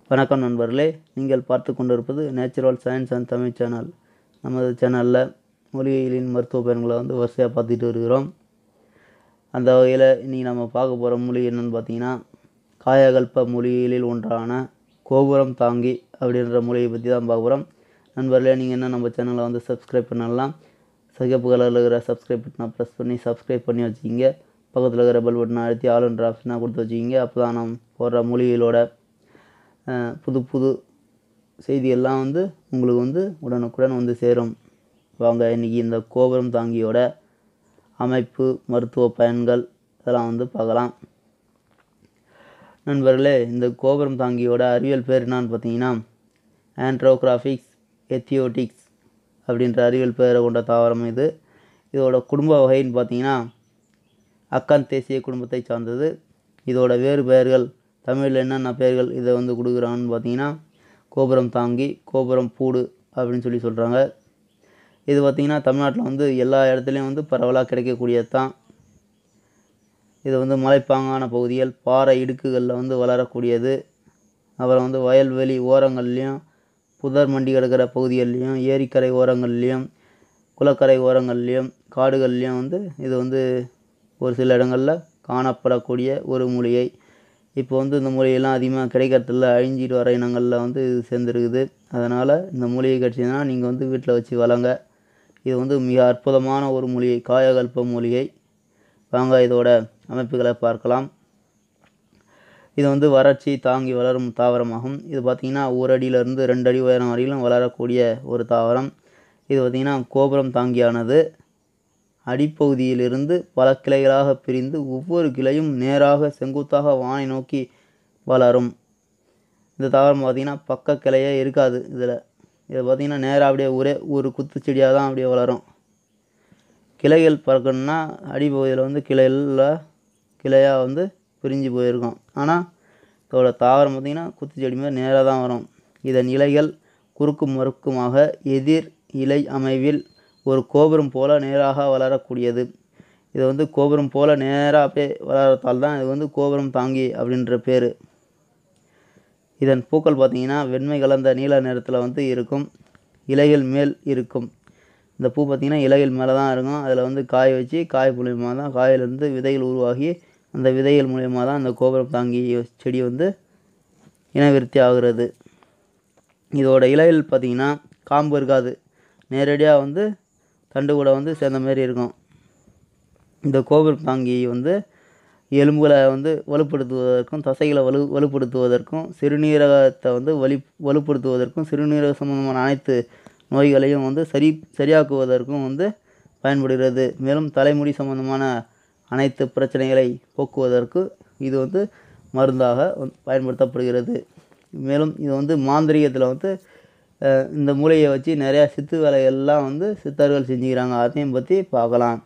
வணக்கம் நண்பர்களே நீங்கள் பார்த்து கொண்டிருப்பது natural science and Tamil channel நமது சேனலில் மூலிகைகளின் மருத்துவ பயன்களை வந்து வரிசையாக பார்த்துட்டு வருகிறோம் அந்த வகையில் இன்றைக்கி நம்ம பார்க்க போகிற மூலிகை என்னென்னு பார்த்தீங்கன்னா காயகல்ப மூலிகைகளில் ஒன்றான கோபுரம் தாங்கி அப்படின்ற மூலிகை பற்றி தான் பார்க்க போகிறோம் நண்பர்களே நீங்கள் என்ன நம்ம சேனலை வந்து சப்ஸ்கிரைப் பண்ணலாம் சிகப்பு கலரில் இருக்கிற சப்ஸ்கிரைப் பட்டனை ப்ரெஸ் பண்ணி சப்ஸ்கிரைப் பண்ணி வச்சுக்கிங்க பக்கத்தில் இருக்கிற பெல் பட்டனை அழுத்தி ஆளுன்ற ஆப்ஷனாக கொடுத்து வச்சுக்கிங்க அப்போ தான் நம்ம போடுற மூலிகைகளோட அஹ், புது புது செய்தியெல்லாம் வந்து உங்களுக்கு வந்து உடனுக்குடன் வந்து சேரும் வாங்க இன்றைக்கி இந்த கோபுரம் தாங்கியோட அமைப்பு மருத்துவ பயன்கள் இதெல்லாம் வந்து பார்க்கலாம் நண்பர்களே இந்த கோபுரம் தாங்கியோட அறிவியல் பேர் என்னன்னு பார்த்தீங்கன்னா ஆண்ட்ரோகிராஃபிக்ஸ் எத்தியோட்டிக்ஸ் அப்படின்ற அறிவியல் பெயரை கொண்ட தாவரம் இது இதோட குடும்ப வகைன்னு பார்த்தீங்கன்னா அக்காந்தேசிய குடும்பத்தை சார்ந்தது இதோட வேறு பெயர்கள் தமிழில் என்னென்ன பெயர்கள் இதை வந்து கொடுக்குறாங்கன்னு பார்த்தீங்கன்னா கோபுரம் தாங்கி கோபுரம் பூடு அப்படின்னு சொல்லி சொல்கிறாங்க இது பார்த்திங்கன்னா தமிழ்நாட்டில் வந்து எல்லா இடத்துலையும் வந்து பரவலாக கிடைக்கக்கூடியது தான் இது வந்து மலைப்பாங்கான பகுதிகள் பாறை இடுக்குகளில் வந்து வளரக்கூடியது அப்புறம் வந்து வயல்வெளி ஓரங்கள்லேயும் புதர் மண்டி கிடக்கிற பகுதிகள்லேயும் ஏரிக்கரை ஓரங்கள்லேயும் குளக்கரை ஓரங்கள்லேயும் காடுகள்லேயும் வந்து இது வந்து ஒரு சில இடங்களில் காணப்படக்கூடிய ஒரு மூலிகை இப்போ வந்து இந்த மூலிகைலாம் அதிகமாக கிடைக்கிறதில்ல அழிஞ்சிட்டு வர இனங்களில் வந்து இது சேர்ந்துருக்குது அதனால் இந்த மூலிகை கிடச்சிதுன்னா நீங்கள் வந்து வீட்டில் வச்சு வளங்க இது வந்து மிக அற்புதமான ஒரு மூலிகை காயகல்ப மூலிகை வாங்க இதோட அமைப்புகளை பார்க்கலாம் இது வந்து வறட்சி தாங்கி வளரும் தாவரமாகும் இது பார்த்திங்கன்னா ஒரு அடியிலிருந்து ரெண்டு அடி உயரம் வரையிலும் வளரக்கூடிய ஒரு தாவரம் இது பார்த்திங்கன்னா கோபுரம் தாங்கியானது அடிப்பகுதியிலிருந்து பல கிளைகளாக பிரிந்து ஒவ்வொரு கிளையும் நேராக செங்குத்தாக வானை நோக்கி வளரும் இந்த தாவரம் பார்த்திங்கன்னா பக்க கிளையே இருக்காது இதில் இது பார்த்திங்கன்னா நேராக அப்படியே ஒரே ஒரு குத்து செடியாக தான் அப்படியே வளரும் கிளைகள் பறக்கணும்னா அடிப்பகுதியில் வந்து கிளைகளில் கிளையாக வந்து பிரிஞ்சு போயிருக்கும் ஆனால் இதோட தாவரம் பார்த்திங்கன்னா குத்துச்செடி மாதிரி நேராக தான் வரும் இதன் இலைகள் குறுக்கும் மறுக்குமாக எதிர் இலை அமைவில் ஒரு கோபுரம் போல நேராக வளரக்கூடியது இது வந்து கோபுரம் போல நேராக அப்படியே வளரத்தால் தான் இது வந்து கோபுரம் தாங்கி அப்படின்ற பேர் இதன் பூக்கள் பார்த்தீங்கன்னா வெண்மை கலந்த நீல நிறத்தில் வந்து இருக்கும் இலைகள் மேல் இருக்கும் இந்த பூ பார்த்திங்கன்னா இலைகள் மேலே தான் இருக்கும் அதில் வந்து காய வச்சு காய் மூலியமாக தான் காயிலிருந்து விதைகள் உருவாகி அந்த விதைகள் மூலியமாக தான் இந்த கோபுரம் தாங்கி செடி வந்து இனவிருத்தி ஆகிறது இதோட இலைகள் பார்த்திங்கன்னா காம்பு இருக்காது நேரடியாக வந்து தண்டு கூட வந்து சேர்ந்த மாதிரி இருக்கும் இந்த கோபுரம் தாங்கி வந்து எலும்புகளை வந்து வலுப்படுத்துவதற்கும் தசைகளை வலு வலுப்படுத்துவதற்கும் சிறுநீரகத்தை வந்து வலி வலுப்படுத்துவதற்கும் சிறுநீரக சம்பந்தமான அனைத்து நோய்களையும் வந்து சரி சரியாக்குவதற்கும் வந்து பயன்படுகிறது மேலும் தலைமுடி சம்பந்தமான அனைத்து பிரச்சனைகளை போக்குவதற்கு இது வந்து மருந்தாக வந்து பயன்படுத்தப்படுகிறது மேலும் இது வந்து மாந்திரீகத்தில் வந்து அஹ், இந்த மூலிகையை வச்சு நிறையா சித்து வேலைகள்லாம் வந்து சித்தர்கள் செஞ்சுக்கிறாங்க அதையும் பற்றி பார்க்கலாம்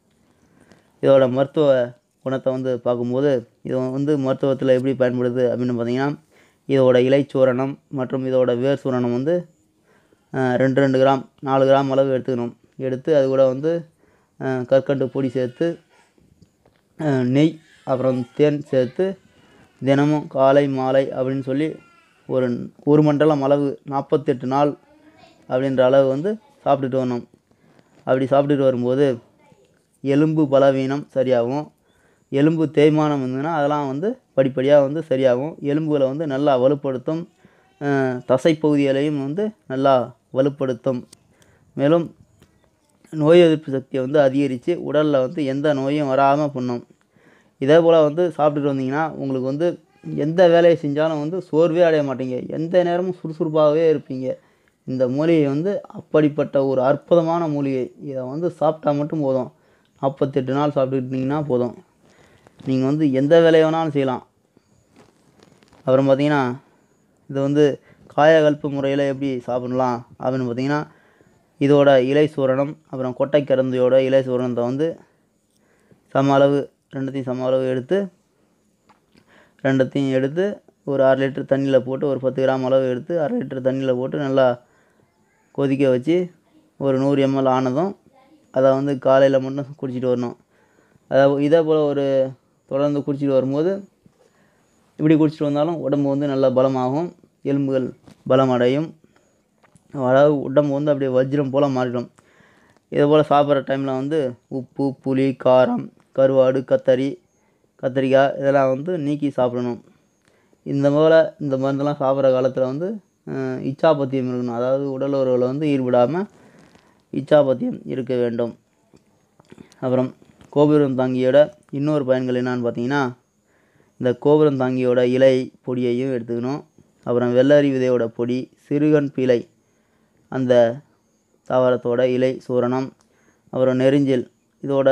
இதோட மருத்துவ குணத்தை வந்து பார்க்கும்போது இது வந்து மருத்துவத்தில் எப்படி பயன்படுது அப்படின்னு பார்த்தீங்கன்னா இதோட இலை சூரணம் மற்றும் இதோட வேர் சூரணம் வந்து அஹ், ரெண்டு ரெண்டு கிராம் நாலு கிராம் அளவு எடுத்துக்கணும் எடுத்து அது கூட வந்து அஹ், கற்கண்டு பொடி சேர்த்து அஹ், நெய் அப்புறம் தேன் சேர்த்து தினமும் காலை மாலை அப்படின்னு சொல்லி ஒரு ஒரு மண்டலம் அளவு நாற்பத்தெட்டு நாள் அப்படின்ற அளவு வந்து சாப்பிட்டுட்டு வரணும் அப்படி சாப்பிட்டுட்டு வரும்போது எலும்பு பலவீனம் சரியாகும் எலும்பு தேய்மானம் இருந்ததுன்னா அதெல்லாம் வந்து படிப்படியாக வந்து சரியாகும் எலும்புகளை வந்து நல்லா வலுப்படுத்தும் அஹ், தசைப்பகுதிகளையும் வந்து நல்லா வலுப்படுத்தும் மேலும் நோய் எதிர்ப்பு சக்தியை வந்து அதிகரித்து உடலில் வந்து எந்த நோயும் வராமல் பண்ணும் இதே போல் வந்து சாப்பிட்டுட்டு வந்தீங்கன்னா உங்களுக்கு வந்து எந்த வேலையை செஞ்சாலும் வந்து சோர்வே அடைய மாட்டீங்க எந்த நேரமும் சுறுசுறுப்பாகவே இருப்பீங்க இந்த மூலிகை வந்து அப்படிப்பட்ட ஒரு அற்புதமான மூலிகை இதை வந்து சாப்பிட்டா மட்டும் போதும் நாற்பத்தெட்டு நாள் சாப்பிட்டுக்கிட்டிங்கன்னா போதும் நீங்கள் வந்து எந்த வேலையை வேணாலும் செய்யலாம் அப்புறம் பார்த்தீங்கன்னா இது வந்து காயகல்ப முறையில் எப்படி சாப்பிடலாம் அப்படின்னு பார்த்தீங்கன்னா இதோட இலை சூரணம் அப்புறம் கொட்டைக்கரந்தையோட இலை சூரணத்தை வந்து சம அளவு ரெண்டுத்தையும் சம அளவு எடுத்து ரெண்டுத்தையும் எடுத்து ஒரு அரை லிட்டர் தண்ணியில் போட்டு ஒரு பத்து கிராம் அளவு எடுத்து அரை லிட்டர் தண்ணியில் போட்டு நல்லா கொதிக்க வச்சு ஒரு நூறு எம்எல் ஆனதும் அதை வந்து காலையில் மட்டும் குடிச்சிட்டு வரணும் அதாவது இதே போல் ஒரு தொடர்ந்து குடிச்சிட்டு வரும்போது இப்படி குடிச்சிட்டு வந்தாலும் உடம்பு வந்து நல்லா பலமாகும் எலும்புகள் பலம் அடையும் அதாவது உடம்பு வந்து அப்படியே வஜ்ரம் போல் மாறிடும் இதே போல் சாப்பிட்ற டைமில் வந்து உப்பு புளி காரம் கருவாடு கத்தரி கத்திரிக்காய் இதெல்லாம் வந்து நீக்கி சாப்பிடணும் இந்த போல் இந்த மருந்தெல்லாம் சாப்பிட்ற காலத்தில் வந்து அஹ், இச்சாபத்தியம் இருக்கணும் அதாவது உடல் உறவில் வந்து ஈடுபடாமல் இச்சாபத்தியம் இருக்க வேண்டும் அப்புறம் கோபுரம் தாங்கியோட இன்னொரு பயன்கள் என்னன்னு பார்த்தீங்கன்னா இந்த கோபுரம் தாங்கியோட இலை பொடியையும் எடுத்துக்கணும் அப்புறம் வெள்ளரி விதையோட பொடி சிறுகன் பிழை அந்த தாவரத்தோட இலை சூரணம் அப்புறம் நெரிஞ்சில் இதோட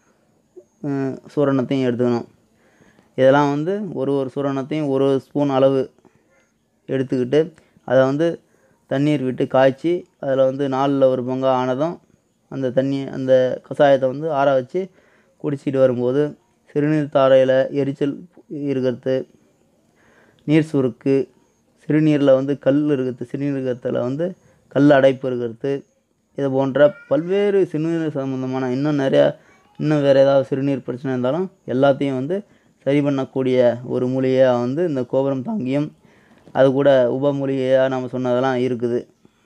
அஹ், சூரணத்தையும் எடுத்துக்கணும் இதெல்லாம் வந்து ஒரு ஒரு சூரணத்தையும் ஒரு ஒரு ஸ்பூன் அளவு எடுத்துக்கிட்டு அதை வந்து தண்ணீர் விட்டு காய்ச்சி அதில் வந்து நாலில் ஒரு பங்கா ஆனதும் அந்த தண்ணி அந்த கஷாயத்தை வந்து ஆற வச்சு குடிச்சிட்டு வரும்போது சிறுநீர் தாரையில் எரிச்சல் இருக்கிறது நீர் சுருக்கு சிறுநீரில் வந்து கல் இருக்கிறது சிறுநீரகத்தில் வந்து கல் அடைப்பு இருக்கிறது இது போன்ற பல்வேறு சிறுநீர் சம்மந்தமான இன்னும் நிறையா இன்னும் வேறு ஏதாவது சிறுநீர் பிரச்சனை இருந்தாலும் எல்லாத்தையும் வந்து சரி பண்ணக்கூடிய ஒரு மூலிகையாக வந்து இந்த கோபுரம் தாங்கியும் அது கூட உப மூலிகையாக நம்ம சொன்னதெல்லாம் இருக்குது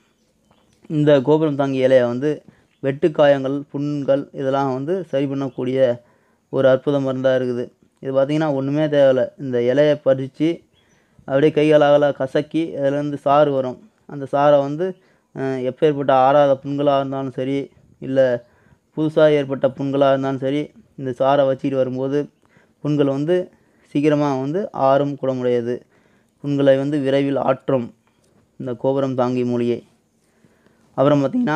இந்த கோபுரம் தாங்கி இலையை வந்து வெட்டுக்காயங்கள் புண்கள் இதெல்லாம் வந்து சரி பண்ணக்கூடிய ஒரு அற்புத மருந்தாக இருக்குது இது பார்த்திங்கன்னா ஒன்றுமே தேவையில்லை இந்த இலையை பறித்து அப்படியே கைகளால் கசக்கி அதுலேருந்து சாறு வரும் அந்த சாறை வந்து அஹ், எப்பேற்பட்ட ஆறாத புண்களாக இருந்தாலும் சரி இல்லை புதுசாக ஏற்பட்ட புண்களாக இருந்தாலும் சரி இந்த சாறை வச்சுக்கிட்டு வரும்போது புண்கள் வந்து சீக்கிரமாக வந்து ஆறும் குணமுடையது புண்களை வந்து விரைவில் ஆற்றும் இந்த கோபுரம் தாங்கி மூலிகை அப்புறம் பார்த்திங்கன்னா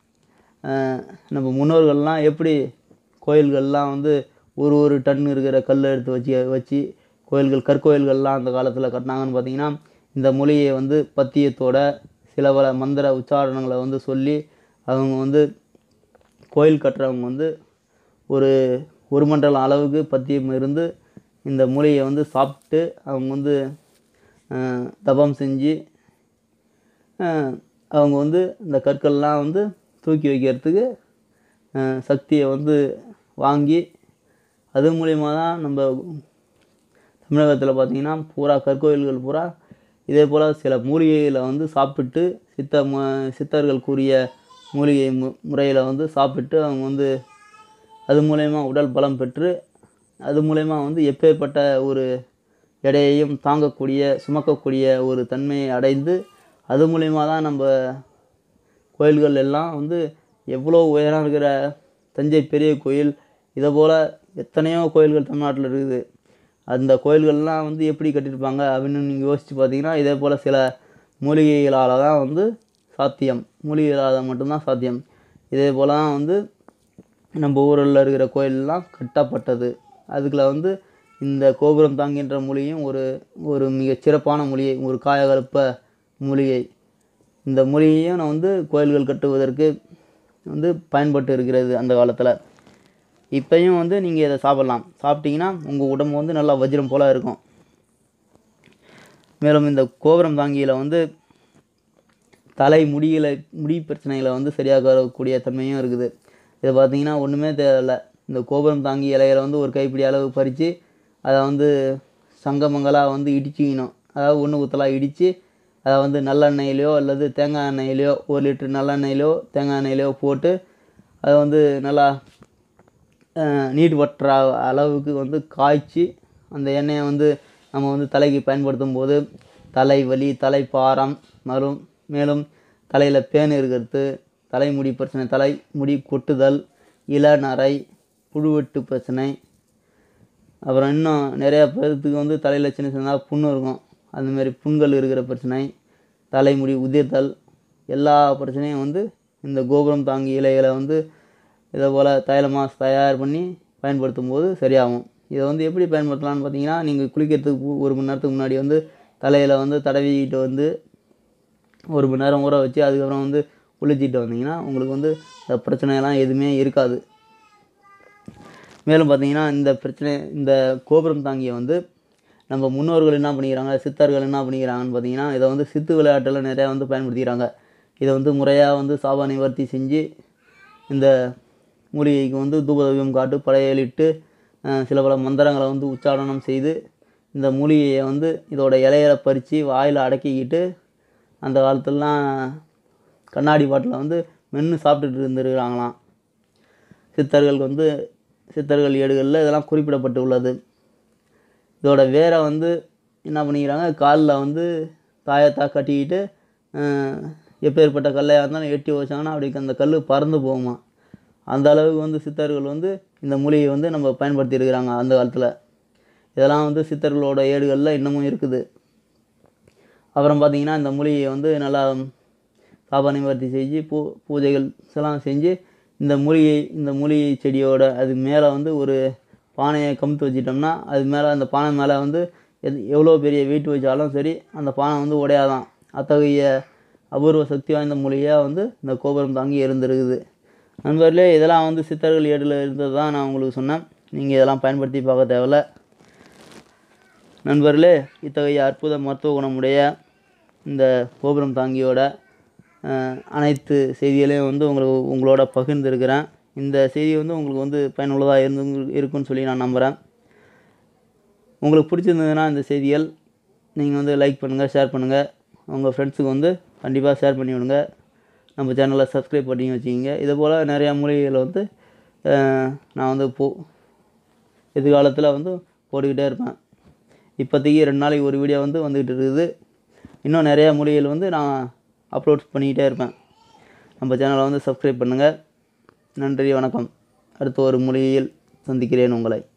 அஹ், நம்ம முன்னோர்கள்லாம் எப்படி கோயில்கள்லாம் வந்து ஒரு ஒரு டன் இருக்கிற கல்லை எடுத்து வச்சு வச்சு கோயில்கள் கற்கோயில்கள்லாம் அந்த காலத்தில் கட்டினாங்கன்னு பார்த்தீங்கன்னா இந்த மூலிகையை வந்து பத்தியத்தோட சில பல மந்திர உச்சாரணங்களை வந்து சொல்லி அவங்க வந்து கோயில் கட்டுறவங்க வந்து ஒரு ஒரு மண்டலம் அளவுக்கு பத்தியம் இருந்து இந்த மூலிகையை வந்து சாப்பிட்டு அவங்க வந்து அஹ், தபம் செஞ்சு அஹ், அவங்க வந்து இந்த கற்கள்லாம் வந்து தூக்கி வைக்கிறதுக்கு அஹ், சக்தியை வந்து வாங்கி அது மூலிமா தான் நம்ம தமிழகத்தில் பார்த்தீங்கன்னா பூரா கற்கோயில்கள் பூரா இதே போல் சில மூலிகைகளை வந்து சாப்பிட்டு சித்த ம சித்தர்கள் கூறிய மூலிகை மு முறையில் வந்து சாப்பிட்டு அவங்க வந்து அது மூலயமா உடல் பலம் பெற்று அது மூலயமா வந்து எப்பேற்பட்ட ஒரு எடையையும் தாங்கக்கூடிய சுமக்கக்கூடிய ஒரு தன்மையை அடைந்து அது மூலயமா தான் நம்ம கோயில்கள் எல்லாம் வந்து எவ்வளோ உயரம் இருக்கிற தஞ்சை பெரிய கோயில் இதை போல் எத்தனையோ கோயில்கள் தமிழ்நாட்டில் இருக்குது அந்த கோயில்கள்லாம் வந்து எப்படி கட்டியிருப்பாங்க அப்படின்னு நீங்கள் யோசித்து பார்த்தீங்கன்னா இதே போல் சில மூலிகைகளால் தான் வந்து சாத்தியம் மூலிகைகளால் மட்டும்தான் சாத்தியம் இதே போல் தான் வந்து நம்ம ஊரில் இருக்கிற கோயிலெலாம் கட்டப்பட்டது அதுக்குள்ள வந்து இந்த கோபுரம் தாங்கின்ற மூலிகையும் ஒரு ஒரு மிகச் சிறப்பான மூலிகை ஒரு காயகல்ப மூலிகை இந்த மூலிகையும் நான் வந்து கோயில்கள் கட்டுவதற்கு வந்து பயன்பட்டு இருக்கிறது அந்த காலத்தில் இப்பயும் வந்து நீங்கள் இதை சாப்பிட்லாம் சாப்பிட்டீங்கன்னா உங்கள் உடம்பு வந்து நல்லா வஜ்ரம் போல் இருக்கும் மேலும் இந்த கோபுரம் தாங்கியில் வந்து தலை முடியில முடி பிரச்சனைகளை வந்து சரியாகக்கூடிய தன்மையும் இருக்குது இதை பார்த்தீங்கன்னா ஒன்றுமே தேவையில்ல இந்த கோபுரம் தாங்கி இலையில வந்து ஒரு கைப்பிடி அளவு பறித்து அதை வந்து சங்கமங்களாக வந்து இடிச்சிக்கணும் அதாவது ஒன்று குத்தலாக இடித்து அதை வந்து நல்லெண்ணெயிலையோ அல்லது தேங்காய் எண்ணெயிலையோ ஒரு லிட்டர் நல்லெண்ணெயிலையோ தேங்காய் எண்ணெயிலையோ போட்டு அதை வந்து நல்லா அஹ், நீர் வற்ற அளவுக்கு வந்து காய்ச்சி அந்த எண்ணெயை வந்து நம்ம வந்து தலைக்கு பயன்படுத்தும் போது தலைவலி தலைப்பாரம் மறும் மேலும் தலையில் பேன் இருக்கிறது தலைமுடி பிரச்சனை தலைமுடி கொட்டுதல் இளநரை புழுவெட்டு பிரச்சனை அப்புறம் இன்னும் நிறையா பேர்த்துக்கு வந்து தலையில் சின்ன சின்னதாக புண்ணு இருக்கும் அந்த மாதிரி புண்கள் இருக்கிற பிரச்சனை தலைமுடி உதிர்தல் எல்லா பிரச்சனையும் வந்து இந்த கோபுரம் தாங்கி இலைகளை வந்து இதை போல் தைலமாக தயார் பண்ணி பயன்படுத்தும் போது சரியாகும் இதை வந்து எப்படி பயன்படுத்தலாம்னு பார்த்தீங்கன்னா நீங்கள் குளிக்கிறதுக்கு பு- ஒரு மணி நேரத்துக்கு முன்னாடி வந்து தலையில் வந்து தடவிக்கிட்டு வந்து ஒரு மணி நேரம் ஊற வச்சு அதுக்கப்புறம் வந்து குளிச்சிட்டு வந்தீங்கன்னா உங்களுக்கு வந்து இந்த பிரச்சனையெல்லாம் எதுவுமே இருக்காது மேலும் பார்த்தீங்கன்னா இந்த பிரச்சனை இந்த கோபுரம் தாங்கியை வந்து நம்ம முன்னோர்கள் என்ன பண்ணிக்கிறாங்க சித்தர்கள் என்ன பண்ணிக்கிறாங்கன்னு பார்த்தீங்கன்னா இதை வந்து சித்து விளையாட்டில் நிறையா வந்து பயன்படுத்திக்கிறாங்க இதை வந்து முறையாக வந்து சாப நிவர்த்தி செஞ்சு இந்த மூலிகைக்கு வந்து தூபதவியம் காட்டு படையலிட்டு அஹ், சில பல மந்திரங்களை வந்து உச்சாரணம் செய்து இந்த மூலிகையை வந்து இதோட இலையில பறித்து வாயில் அடக்கிக்கிட்டு அந்த காலத்துலலாம் கண்ணாடி பாட்டில் வந்து மென்று சாப்பிட்டுட்டு இருந்திருக்கிறாங்களாம் சித்தர்களுக்கு வந்து சித்தர்கள் ஏடுகளில் இதெல்லாம் குறிப்பிடப்பட்டு உள்ளது இதோட வேரை வந்து என்ன பண்ணிக்கிறாங்க காலில் வந்து தாயத்தா கட்டிக்கிட்டு அஹ், எப்பேற்பட்ட கல்லையாக இருந்தாலும் எட்டி வச்சாங்கன்னா அப்படி அந்த கல் பறந்து போகுமா அந்த அளவுக்கு வந்து சித்தர்கள் வந்து இந்த மூலிகையை வந்து நம்ம பயன்படுத்தி இருக்கிறாங்க அந்த காலத்தில் இதெல்லாம் வந்து சித்தர்களோட ஏடுகளில் இன்னமும் இருக்குது அப்புறம் பார்த்தீங்கன்னா இந்த மூலிகையை வந்து நல்லா சாப நிவர்த்தி செஞ்சு பூ பூஜைகள் எல்லாம் செஞ்சு இந்த மூலிகை இந்த மூலிகை செடியோட அது மேலே வந்து ஒரு பானையை கமுத்து வச்சிட்டோம்னா அது மேலே அந்த பானை மேலே வந்து எது எவ்வளோ பெரிய வெயிட் வச்சாலும் சரி அந்த பானை வந்து உடையாதான் அத்தகைய அபூர்வ சக்தி வாய்ந்த மூலிகையாக வந்து இந்த கோபுரம் தாங்கி இருந்திருக்குது நண்பர்களே இதெல்லாம் வந்து சித்தர்கள் ஏடில் இருந்தது தான் நான் உங்களுக்கு சொன்னேன் நீங்கள் இதெல்லாம் பயன்படுத்தி பார்க்க தேவையில்ல நண்பர்களே இத்தகைய அற்புத மருத்துவ குணமுடைய இந்த கோபுரம் தாங்கியோட அஹ், அனைத்து செய்திகளையும் வந்து உங்களுக்கு உங்களோட பகிர்ந்திருக்கிறேன் இந்த செய்தி வந்து உங்களுக்கு வந்து பயனுள்ளதாக இருந்து இருக்குன்னு சொல்லி நான் நம்புகிறேன் உங்களுக்கு பிடிச்சிருந்ததுன்னா இந்த செய்திகள் நீங்கள் வந்து லைக் பண்ணுங்கள் ஷேர் பண்ணுங்கள் உங்கள் ஃப்ரெண்ட்ஸுக்கு வந்து கண்டிப்பாக ஷேர் பண்ணி விடுங்க நம்ம சேனலை சப்ஸ்கிரைப் பண்ணி வச்சுக்கிங்க இது போல் நிறையா மூலிகைகளை வந்து அஹ், நான் வந்து போ எதிர்காலத்தில் வந்து போட்டுக்கிட்டே இருப்பேன் இப்போதைக்கு ரெண்டு நாளைக்கு ஒரு வீடியோ வந்து வந்துக்கிட்டு இருக்குது இன்னும் நிறையா மூலிகைகள் வந்து நான் அப்லோட் பண்ணிக்கிட்டே இருப்பேன் நம்ம சேனலை வந்து சப்ஸ்கிரைப் பண்ணுங்கள் நன்றி வணக்கம் அடுத்த ஒரு மூலிகையில் சந்திக்கிறேன் உங்களை